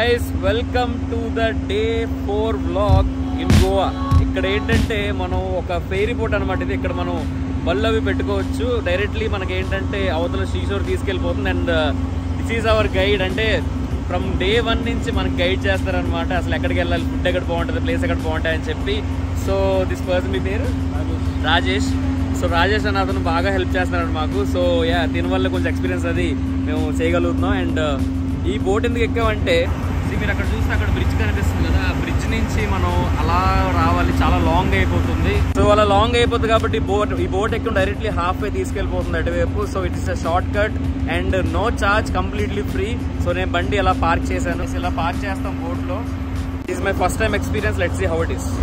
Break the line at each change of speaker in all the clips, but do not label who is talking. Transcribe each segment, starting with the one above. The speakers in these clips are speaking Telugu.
Guys welcome to the day four vlog in Goa ఇక్కడ ఏంటంటే మనం ఒక ఫెయిరీ బోట్ అనమాట ఇది ఇక్కడ మనం బళ్ళు అవి పెట్టుకోవచ్చు డైరెక్ట్లీ మనకి ఏంటంటే అవతల శ్రీశోర్ తీసుకెళ్ళిపోతుంది and this is our guide అంటే ఫ్రమ్ డే వన్ నుంచి మనకి గైడ్ చేస్తారనమాట అసలు ఎక్కడికి వెళ్ళాలి ఫుడ్ ఎక్కడ బాగుంటుంది ప్లేస్ ఎక్కడ బాగుంటుంది అని చెప్పి సో దిస్ పర్సన్ మీ పేరు రాజేష్ సో రాజేష్ అని అతను బాగా హెల్ప్ చేస్తున్నాడు మాకు సో యా దీని వల్ల కొంచెం ఎక్స్పీరియన్స్ అది మేము చేయగలుగుతున్నాం అండ్ ఈ బోట్ ఎందుకు ఎక్కామంటే see, మీరు అక్కడ చూస్తే అక్కడ బ్రిడ్జ్ కనిపిస్తుంది కదా ఆ బ్రిడ్జ్ నుంచి మనం అలా రావాలి చాలా లాంగ్ అయిపోతుంది సో అలా లాంగ్ అయిపోతుంది కాబట్టి బోట్ ఈ బోట్ ఎక్కడం డైరెక్ట్లీ హాఫ్ వే తీసుకెళ్ళిపోతుంది అటువైపు so it is a short cut and no charge completely free so నేను బండి అలా పార్క్ చేశాను ఇలా పార్క్ చేస్తాం బోట్లో is my first time experience let see how it is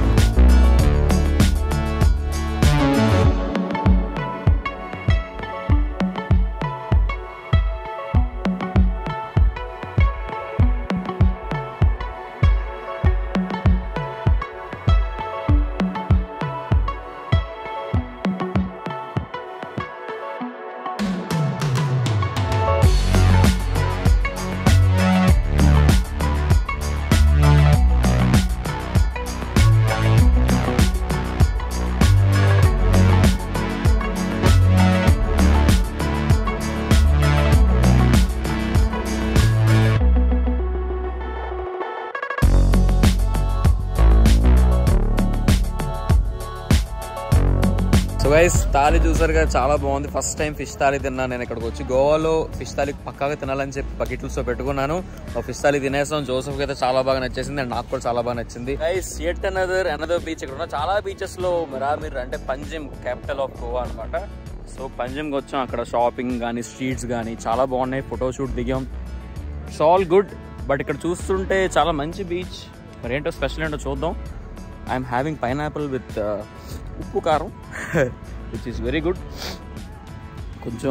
so guys తాలి చూసారు కదా చాలా బాగుంది ఫస్ట్ టైం ఫిష్ తాలి తిన్నాను నేను ఇక్కడికి వచ్చి గోవాలో ఫిష్ తాలి పక్కాగా తినాలని చెప్పి బకెట్లతో పెట్టుకున్నాను ఆ ఫిష్ తాలి తినేసాం జోసఫ్ అయితే చాలా బాగా నచ్చేసింది అండ్ నాకు కూడా చాలా బాగా నచ్చింది guys at another another beach ఇక్కడ ఉన్న చాలా బీచెస్ లో మిరామిర్ అంటే పంజిమ్ క్యాపిటల్ ఆఫ్ గోవా అనమాట సో పంజిమ్కి వచ్చాం అక్కడ షాపింగ్ కానీ స్ట్రీట్స్ కానీ చాలా బాగున్నాయి ఫోటో షూట్ దిగాం ఇట్స్ ఆల్ గుడ్ బట్ ఇక్కడ చూస్తుంటే చాలా మంచి బీచ్ మరి ఏంటో స్పెషల్ ఏంటో చూద్దాం ఐఎమ్ హ్యావింగ్ పైనాపిల్ విత్ ఉప్పు కారం విచ్ ఈస్ వెరీ గుడ్ కొంచెం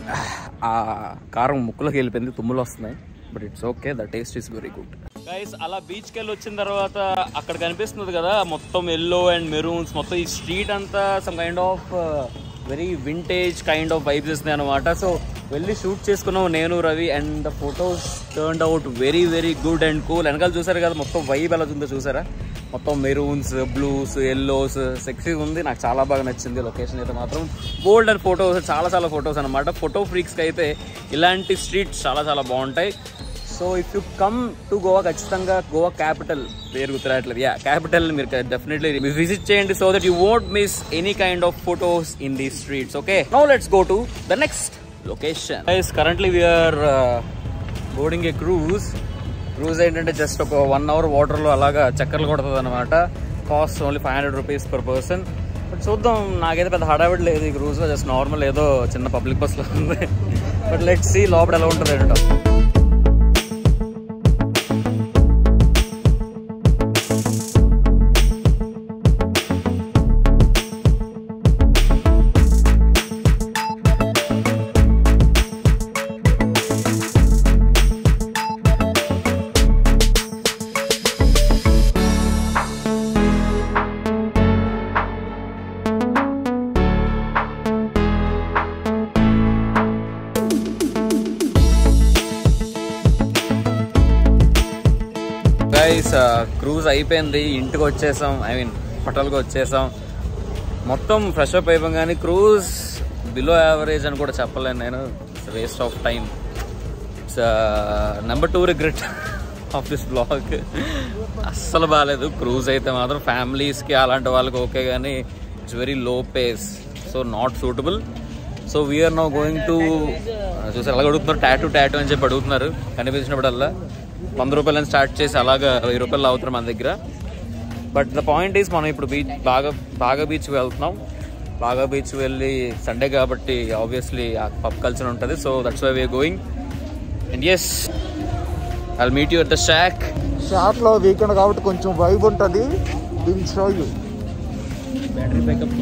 ఆ కారం ముక్కులోకి వెళ్ళిపోయింది తుమ్ములు వస్తున్నాయి but it's okay the taste is very good guys అలా బీచ్కి వెళ్ళి వచ్చిన తర్వాత అక్కడ కనిపిస్తుంది కదా మొత్తం ఎల్లో అండ్ మెరూన్స్ మొత్తం ఈ స్ట్రీట్ అంతా some kind of very vintage kind of vibes ఇస్తుంది అనమాట సో వెళ్ళి షూట్ చేసుకున్నాం నేను Ravi and the photos turn out very very good and cool వెనకాల చూసారు కదా మొత్తం వైబ్ ఎలా ఉందో చూసారా మొత్తం మెరూన్స్ బ్లూస్ ఎల్లోస్ సెక్సీగా ఉంది నాకు చాలా బాగా నచ్చింది లొకేషన్ అయితే మాత్రం బోల్డ్ అండ్ ఫొటోస్ చాలా చాలా ఫొటోస్ అనమాట ఫోటో ఫ్రీక్స్కి అయితే ఇలాంటి స్ట్రీట్స్ చాలా చాలా బాగుంటాయి so if you come to Goa ఖచ్చితంగా గోవా క్యాపిటల్ పేరు గుర్తురాట్లేదు యా క్యాపిటల్ మీరు డెఫినెట్లీ విజిట్ చేయండి so that you won't miss any kind of photos in the streets okay now let's go to the next location currently we're boarding a cruise cruise ఏంటంటే జస్ట్ ఒక వన్ అవర్ వాటర్లో అలాగా చక్కర్లు కొడుతుంది అనమాట cost only five hundred rupees per person but చూద్దాం నాకైతే పెద్ద హడావిడి లేదు ఈ క్రూజ్లో జస్ట్ నార్మల్ ఏదో చిన్న పబ్లిక్ బస్లో ఉంది బట్ లెట్ సి లోపల ఎలా ఉంటుంది ఏంటో గైస్ క్రూజ్ అయిపోయింది ఇంటికి వచ్చేసాం ఐ మీన్ హోటల్కి వచ్చేసాం మొత్తం ఫ్రెష్ అప్ అయిపోగానే క్రూజ్ బిలో యావరేజ్ అని కూడా చెప్పలేను నేను it's waste of time it's number two regret of this blog అస్సలు బాగాలేదు క్రూజ్ అయితే మాత్రం ఫ్యామిలీస్కి అలాంటి వాళ్ళకి ఓకే కానీ it's very low pace so not suitable so we're now going to చూసారు అలాగ అడుగుతున్నారు టాటూ టాటూ అని చెప్పి అడుగుతున్నారు కనిపించినప్పుడల్లా వంద రూపాయలని స్టార్ట్ చేసి అలాగా వెయ్యి రూపాయలు అవుతున్నారు మన దగ్గర బట్ ద పాయింట్ ఈస్ మనం ఇప్పుడు బీచ్ బాగా బాగా బీచ్కి వెళ్తున్నాం బాగా బీచ్ వెళ్ళి సండే కాబట్టి ఆబ్వియస్లీ ఆ పబ్ కల్చర్ ఉంటుంది so that's why we're going and as I meet you at the shack
shop లో వీకెండ్ కాబట్టి కొంచెం వైబ్ ఉంటుంది will show you
battery backup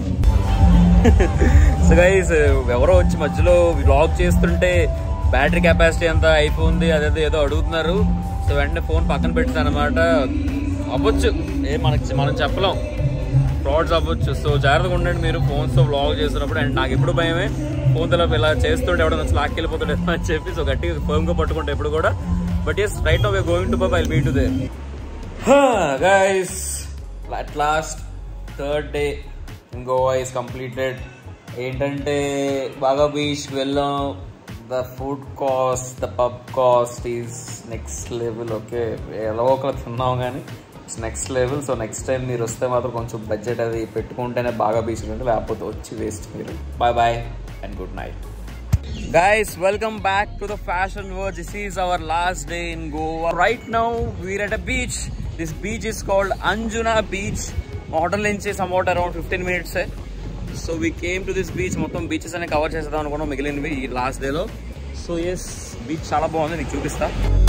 so guys ఎవరో వచ్చి మధ్యలో వ్లాగ్ చేస్తుంటే బ్యాటరీ కెపాసిటీ ఎంత అయిపోయింది అదేదో ఏదో అడుగుతున్నారు సో వెంటనే ఫోన్ పక్కన పెట్టాను అనమాట అవ్వచ్చు ఏ మనకి మనం చెప్పలేం ఫ్రాడ్స్ అవ్వచ్చు సో జాగ్రత్తగా ఉండండి మీరు ఫోన్స్తో వ్లాగ్ చేస్తున్నప్పుడు అండ్ నాకు ఎప్పుడు భయమే ఫోన్ ఇలా ఇలా చేస్తుంటే ఎవడన్నా వచ్చి లాక్కెళ్ళిపోతాడేమో అని చెప్పి సో గట్టిగా ఫోన్గా పట్టుకుంటే ఎప్పుడు కూడా but yes right no we're going to pub I meet to their guys at last third day in Goa is completed ఏంటంటే బాగా బీచ్కి వెళ్ళాం the food cost the pub cost is next level okay ఎలా ఒకరు తిన్నాం కానీ it's next level so next time మీరు వస్తే మాత్రం కొంచెం బడ్జెట్ అది పెట్టుకుంటేనే బాగా బీచ్ ఉంటుంది లేకపోతే వచ్చి వేస్ట్ మీరు bye bye and good night Guys, welcome back to the Fashion World. This is our last day in Goa. Right now, we're at a beach. This beach is called Anjuna Beach. Hotel నుంచి somewhat around 15 minutes. So we came to this beach మొత్తం బీచెస్ అనే కవర్ చేసేద్దాం అనుకున్నాం మిగిలినవి ఈ లాస్ట్ డేలో సో ఎస్ బీచ్ చాలా బాగుంది నీకు చూపిస్తా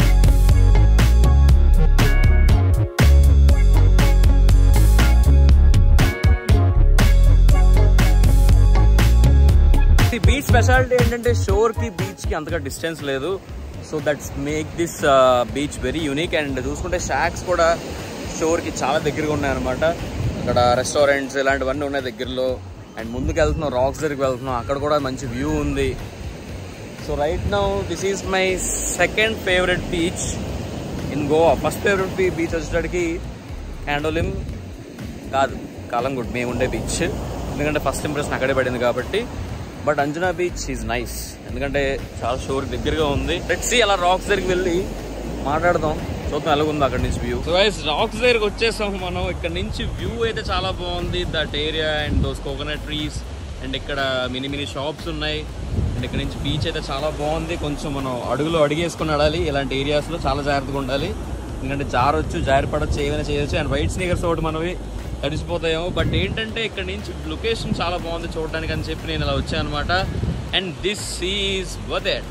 ఈ బీచ్ స్పెషాలిటీ ఏంటంటే షోర్ కి బీచ్ కి అంతగా డిస్టెన్స్ లేదు so that's make this beach very unique and చూసుకుంటే షాక్స్ కూడా షోర్ కి చాలా దగ్గరగా ఉన్నాయి అనమాట అక్కడ రెస్టారెంట్స్ ఇలాంటివన్నీ ఉన్నాయి దగ్గరలో అండ్ ముందుకు వెళ్తున్నాం రాక్స్ దగ్గరికి వెళ్తున్నాం అక్కడ కూడా మంచి వ్యూ ఉంది so right now this is my second favourite beach in Goa first favourite beach వచ్చేటడికి హ్యాండోలిం కాదు కాలంగుడ్ మేము ఉండే బీచ్ ఎందుకంటే ఫస్ట్ ఇంప్రెషన్ అక్కడే పడింది కాబట్టి but Anjuna beach is nice ఎందుకంటే చాలా షోర్ దగ్గరగా ఉంది లెట్ సి అలా రాక్స్ దగ్గరికి వెళ్ళి మాట్లాడదాం చూద్దాం ఎలాగుంది అక్కడ నుంచి వ్యూ సో గైస్ రాక్స్ దగ్గరికి వచ్చేసాం మనం ఇక్కడ నుంచి వ్యూ అయితే చాలా బాగుంది that area and those coconut trees and ఇక్కడ మినీ మినీ షాప్స్ ఉన్నాయి అండ్ ఇక్కడ నుంచి బీచ్ అయితే చాలా బాగుంది కొంచెం మనం అడుగులో అడిగేసుకుని నడాలి ఇలాంటి ఏరియాస్లో చాలా జాగ్రత్తగా ఉండాలి ఎందుకంటే జారొచ్చు జారిపడచ్చు ఏమైనా చేయొచ్చు అండ్ వైట్ స్నీకర్స్ ఒకటి మనవి తడిసిపోతాయేమో బట్ ఏంటంటే ఇక్కడ నుంచి లొకేషన్ చాలా బాగుంది చూడడానికి అని చెప్పి నేను ఇలా వచ్చాను అనమాట and this is worth it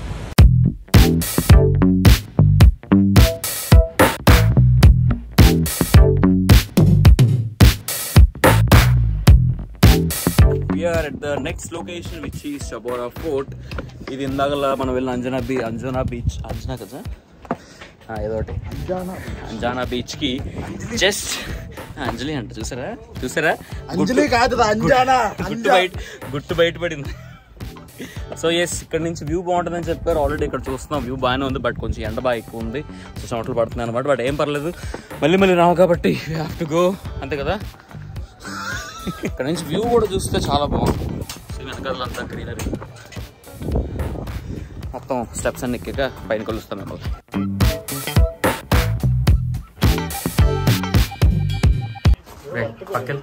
we're at the next location which ఈ షబోరా ఫోర్ట్ ఇది ఇందాకలా మనం వెళ్ళిన అంజనా బీ అంజనా బీచ్ అంజనా కదా ఆ, ఏదో ఒకటి అంజానా బీచ్ కి జస్ట్ అంజలి అంట చూసారా చూసారా
అంజలి కాదు అంజానా
గుట్టు బయట గుట్టు బయట పడింది సో ఎస్ ఇక్కడ నుంచి వ్యూ బాగుంటుందని చెప్పారు ఆల్రెడీ ఇక్కడ చూస్తున్నాం వ్యూ బాగానే ఉంది బట్ కొంచెం ఎండ బాగా ఎక్కువ ఉంది సో చెమటలు పడుతున్నాయి అనమాట బట్ ఏం పర్లేదు మళ్ళీ మళ్ళీ రావు కాబట్టి హ్యావ్ టు గో అంతే కదా ఇక్కడ నుంచి వ్యూ కూడా చూస్తే చాలా బాగుంది సో వెనకాలంతా గ్రీనరీ మొత్తం స్టెప్స్ అన్ని ఎక్కాక పైన కలుస్తాం మిమ్మల్ని Right, పక్కన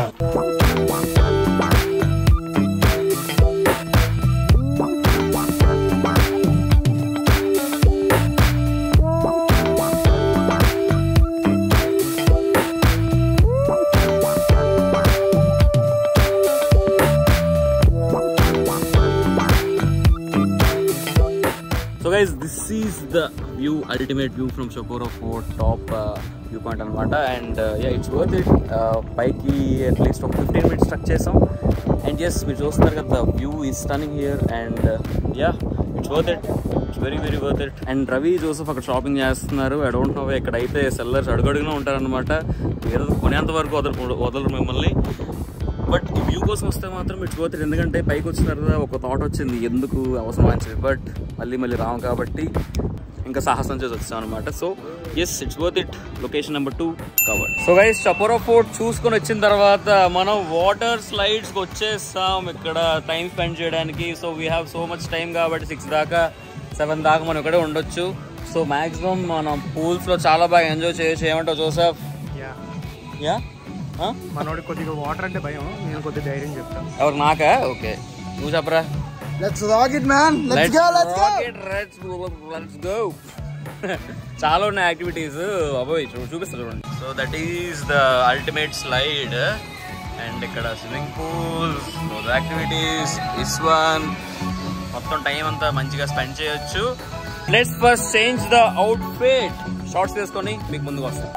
so guys this is the view ultimate view from Chapora fort top view point అనమాట and yeah it's worth it పైకి అట్లీస్ట్ ఒక ఫిఫ్టీన్ మినిట్స్ స్ట్రక్ చేసాం అండ్ ఎస్ మీరు చూస్తున్నారు కదా వ్యూ ఈ stunning here and yeah it's worth it it's very very worth it and Ravi Joseph అక్కడ షాపింగ్ చేస్తున్నారు ఐ డోంట్ నో ఎక్కడైతే సెల్లర్స్ అడుగడుగునా ఉంటారనమాట ఏదో కొనేంత వరకు వదలరు వదలరు మిమ్మల్ని బట్ ఈ వ్యూ కోసం వస్తే మాత్రం ఇట్స్ వర్త్ ఇట్ ఎందుకంటే పైకి వచ్చిన తర్వాత ఒక థాట్ వచ్చింది ఎందుకు అవసరం అని చెప్పి బట్ మళ్ళీ మళ్ళీ రాము కాబట్టి ఇంకా సాహసం చేసి వచ్చాం అనమాట so yes it's worth it location number two covered so guys Chapora fort చూసుకొని వచ్చిన తర్వాత మనం వాటర్ స్లైడ్స్కి వచ్చేస్తాం ఇక్కడ టైం స్పెండ్ చేయడానికి so we have so much time కాబట్టి సిక్స్ దాకా సెవెన్ దాకా మనం ఇక్కడే ఉండొచ్చు సో మాక్సిమం మనం పూల్స్లో చాలా బాగా ఎంజాయ్ చేయొచ్చు ఏమంటావు జోసఫ్
యా
యా
మనోడికి కొద్దిగా వాటర్ అంటే భయం నేను కొద్దిగా ధైర్యం చెప్తాను
ఎవరు నాకా ఓకే నువ్వు చెప్పరా
let's rock it man let's go let's go
let's go చాలా ఉన్నాయి యాక్టివిటీస్ అబ్బాయి చూ చూపిస్తా చూడండి so that is the ultimate slide and ఇక్కడ swimming pools activities is one మొత్తం టైం అంతా మంచిగా స్పెండ్ చేయొచ్చు let's first change the outfit shorts వేసుకొని మీకు ముందుకు వస్తాం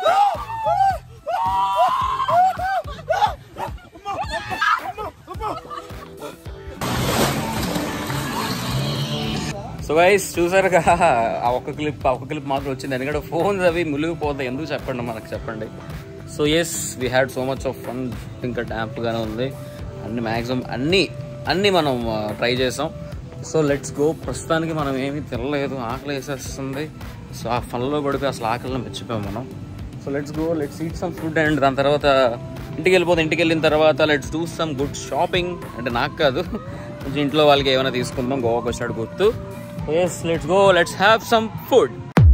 సో గైస్ చూసారుగా ఆ ఒక్క క్లిప్ ఆ ఒక్క క్లిప్ మాత్రం వచ్చింది ఎందుకంటే ఫోన్స్ అవి మునిగిపోతాయి ఎందుకు చెప్పండి మనకు చెప్పండి so yes we had so much of fun ఇంకా డ్యాంప్గానే ఉంది అన్ని మ్యాక్సిమం అన్నీ అన్నీ మనం ట్రై చేసాం సో లెట్స్ గో ప్రస్తుతానికి మనం ఏమీ తినలేదు ఆకలి వేసేస్తుంది సో ఆ ఫన్లో పడిపోయి అసలు ఆకలిని మర్చిపోయాం మనం so let's go let's eat some food and దాని తర్వాత ఇంటికి వెళ్ళిపోతే ఇంటికి వెళ్ళిన తర్వాత let's do some good shopping అంటే నాకు కాదు కొంచెం ఇంట్లో వాళ్ళకి ఏమైనా తీసుకుందాం గోవాకి వచ్చినట్టు గుర్తు yes let's go let's have some food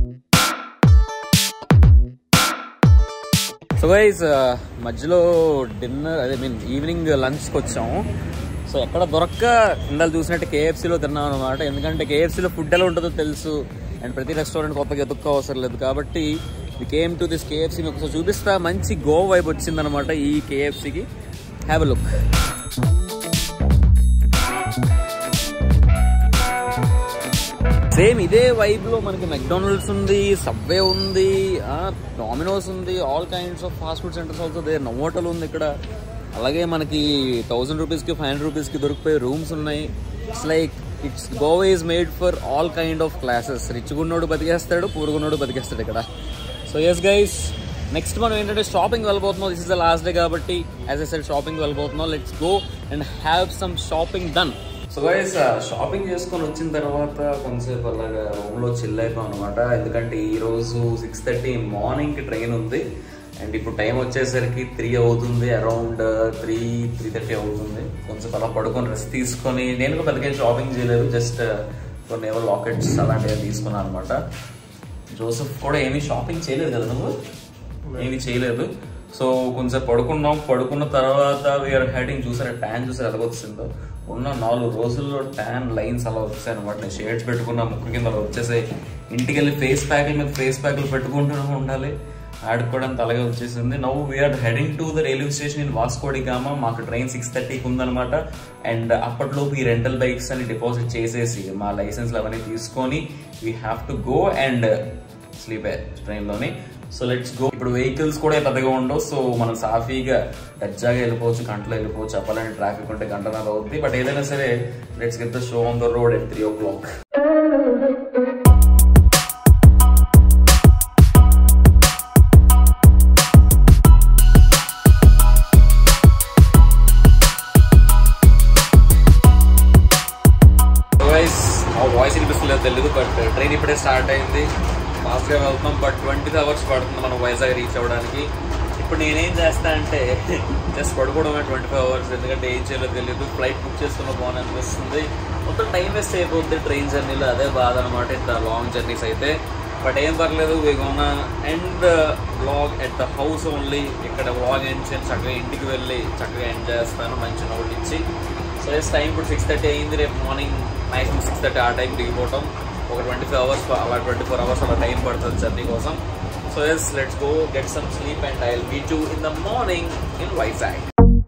so guys మధ్యలో డిన్నర్ అదే మీన్ ఈవినింగ్ లంచ్కి వచ్చాము సో ఎక్కడ దొరక్క ఇందాలు చూసినట్టు కేఎఫ్సీలో తిన్నాం అనమాట ఎందుకంటే కేఎఫ్సీలో ఫుడ్ ఎలా ఉంటుందో తెలుసు అండ్ ప్రతి రెస్టారెంట్ కొత్తగా ఎదుక్కో అవసరం లేదు కాబట్టి we came to this KFC మీకు ఒకసారి చూపిస్తా మంచి గో వైపు వచ్చిందనమాట ఈ కేఎఫ్సీకి హ్యావ్ ఎ లుక్ సేమ్ ఇదే వైబ్ లో మనకి మెక్డానల్డ్స్ ఉంది సబ్వే ఉంది డామినోస్ ఉంది all kinds of fast food centres also they Novotel ఉంది ఇక్కడ అలాగే మనకి థౌసండ్ రూపీస్కి ఫైవ్ హండ్రెడ్ రూపీస్కి దొరికిపోయే రూమ్స్ ఉన్నాయి it's like it's Goa is made for all kind of classes rich గున్నోడు బతికేస్తాడు పూరుగున్నోడు బతికేస్తాడు ఇక్కడ సో ఎస్ గైస్ నెక్స్ట్ మనం ఏంటంటే షాపింగ్ వెళ్ళబోతున్నాం this is the last day కాబట్టి యాజ్ ఎ సెడ్ షాపింగ్ వెళ్ళబోతున్నాం let's go and have some shopping done so guys shopping చేసుకొని వచ్చిన తర్వాత కొంతసేపు అలాగా రూమ్లో చిల్ అయిపోయాం అనమాట ఎందుకంటే ఈ రోజు సిక్స్ థర్టీ మార్నింగ్కి ట్రైన్ ఉంది అండ్ ఇప్పుడు టైం వచ్చేసరికి త్రీ అవుతుంది అరౌండ్ త్రీ త్రీ థర్టీ అవుతుంది కొంచెం అలా పడుకొని రెస్ట్ తీసుకొని నేను కూడా పెద్దగా షాపింగ్ చేయలేదు జస్ట్ కొన్ని ఏవో లాకెట్స్ అలాంటివి తీసుకున్నాను అనమాట జోసెఫ్ కూడా ఏమీ షాపింగ్ చేయలేదు కదా నువ్వు ఏమీ చేయలేదు సో కొంచెం పడుకున్నాం పడుకున్న తర్వాత వీఆర్ హెడింగ్ చూసారా ట్యాన్ చూసారు ఎలా వచ్చిందో ఉన్న నాలుగు రోజుల్లో ట్యాన్ లైన్స్ అలా వచ్చాయి అనమాట నేను షేడ్స్ పెట్టుకున్న ముక్కు కింద అలా వచ్చేసాయి ఇంటికి వెళ్ళి ఫేస్ ప్యాక్ల మీద ఫేస్ ప్యాక్లు పెట్టుకుంటూనే ఉండాలి ఆడుకోవడానికి అలాగే వచ్చేసింది నవ్వు we're heading to the railway station in Vasco da Gama మాకు ట్రైన్ సిక్స్ థర్టీకి ఉందన్నమాట అండ్ అప్పట్లోపు ఈ రెంటల్ బైక్స్ అని డిపాజిట్ చేసేసి మా లైసెన్స్లు అవన్నీ తీసుకొని we have to go and sleep ట్రైన్లోని సో లెట్స్ గో ఇప్పుడు వెహికల్స్ కూడా పెద్దగా ఉండవు సో మనం సాఫీగా దర్జాగా వెళ్ళిపోవచ్చు గంటలో వెళ్ళిపోవచ్చు చెప్పాలంటే ట్రాఫిక్ ఉంటే గంట నాది అవుతుంది బట్ ఏదైనా సరే let's get the show on the road at three o'clock voice ఆ వాయిస్ వినిపిస్తలేదు తెలియదు బట్ ట్రైన్ ఇప్పుడే స్టార్ట్ అయింది ఫాస్ట్గా వెళ్తాం బట్ ట్వంటీ అవర్స్ పడుతుంది మనం వైజాగ్ రీచ్ అవ్వడానికి ఇప్పుడు నేనేం చేస్తా అంటే జస్ట్ పడుకోవడమే ట్వంటీ ఫైవ్ అవర్స్ ఎందుకంటే ఏం చేయాలో తెలియదు ఫ్లైట్ బుక్ చేసుకున్న బాగుంది అనిపిస్తుంది మొత్తం టైం వేస్ట్ అయిపోతుంది ట్రైన్ జర్నీలో అదే బాధ అనమాట ఇంత లాంగ్ జర్నీస్ అయితే బట్ ఏం పర్లేదు we gonna and vlog at the house only ఇక్కడ బ్లాగ్ ఎండ్ చేసి చక్కగా ఇంటికి వెళ్ళి చక్కగా ఎంజాయ్ చేస్తాను మంచి నోట్ ఇచ్చి సో ఎస్ టైం ఇప్పుడు సిక్స్ థర్టీ అయింది రేపు మార్నింగ్ నైట్ సిక్స్ థర్టీ ఆ టైం దిగిపోవటం ఒక ట్వంటీ ఫైవ్ అవర్స్ అలా ట్వంటీ ఫోర్ అవర్స్ అలా టైం పడుతుంది జర్నీ కోసం so yes let's go get some sleep and I will meet you in the morning in Vizag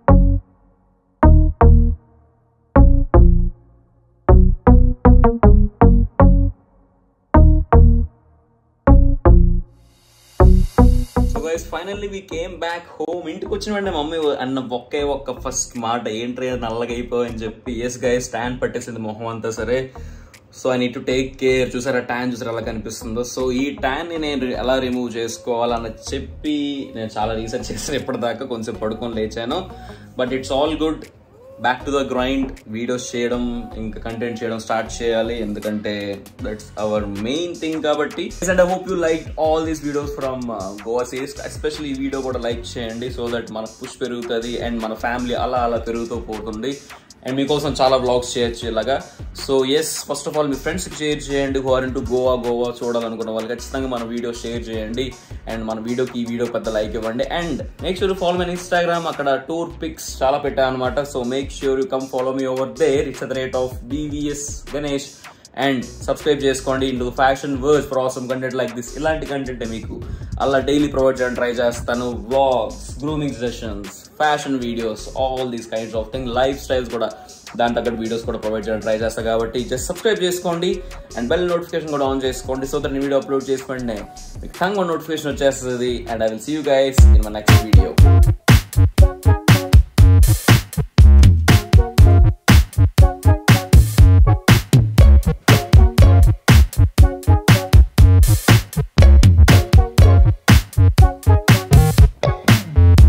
so guys finally we came back home ఇంటికి వచ్చిన వెంటనే మమ్మీ అన్న ఒకే ఒక్క ఫస్ట్ మాట ఏంట్రీ నల్లగా అయిపోయని చెప్పి ఎస్ గైస్ స్టాండ్ పట్టేసింది మొహం అంతా సరే so I need to take care చూసారా ట్యాన్ చూసారా ఎలా కనిపిస్తుందో సో ఈ ట్యాన్ ని నేను ఎలా రిమూవ్ చేసుకోవాలని చెప్పి నేను చాలా రీసెర్చ్ చేసాను ఇప్పటిదాకా కొంచెం పడుకొని లేచాను but it's all good back to the grind videos చేయడం ఇంకా కంటెంట్ చేయడం స్టార్ట్ చేయాలి ఎందుకంటే దట్స్ అవర్ మెయిన్ థింగ్ కాబట్టి and I hope you like all these videos from Goa says especially ఈ వీడియో కూడా లైక్ చేయండి సో దట్ మన పుష్ పెరుగుతుంది అండ్ మన ఫ్యామిలీ అలా అలా పెరుగుతూ పోతుంది అండ్ మీకోసం చాలా వ్లాగ్స్ చేయొచ్చు ఇలాగా so yes first of all మీ ఫ్రెండ్స్కి షేర్ చేయండి who are to Goa Goa చూడాలనుకున్న వాళ్ళు ఖచ్చితంగా మన వీడియో షేర్ చేయండి అండ్ మన వీడియోకి ఈ వీడియో పెద్ద లైక్ ఇవ్వండి and make sure follow my Instagram అక్కడ టూర్ పిక్స్ చాలా పెట్టాను అనమాట so make sure you come follow me over there it's at the rate of BVS Ganesh and subscribe చేసుకోండి into fashion verse for awesome content like this ఇలాంటి కంటెంట్ మీకు అలా డైలీ ప్రొవైడ్ చేయడం ట్రై చేస్తాను vlogs grooming sessions fashion videos all these kinds of thing lifestyles కూడా దాని తగ్గట్టు వీడియోస్ కూడా ప్రొవైడ్ చేయడం ట్రై చేస్తాను కాబట్టి జస్ట్ సబ్స్క్రైబ్ చేసుకోండి అండ్ బెల్ నోటిఫికేషన్ కూడా ఆన్ చేసుకోండి సో దట్ వీడియో అప్లోడ్ చేసుకోండి మీకు థంగ్ నోటిఫికేషన్ వచ్చేస్తుంది and I will see you guys in my next video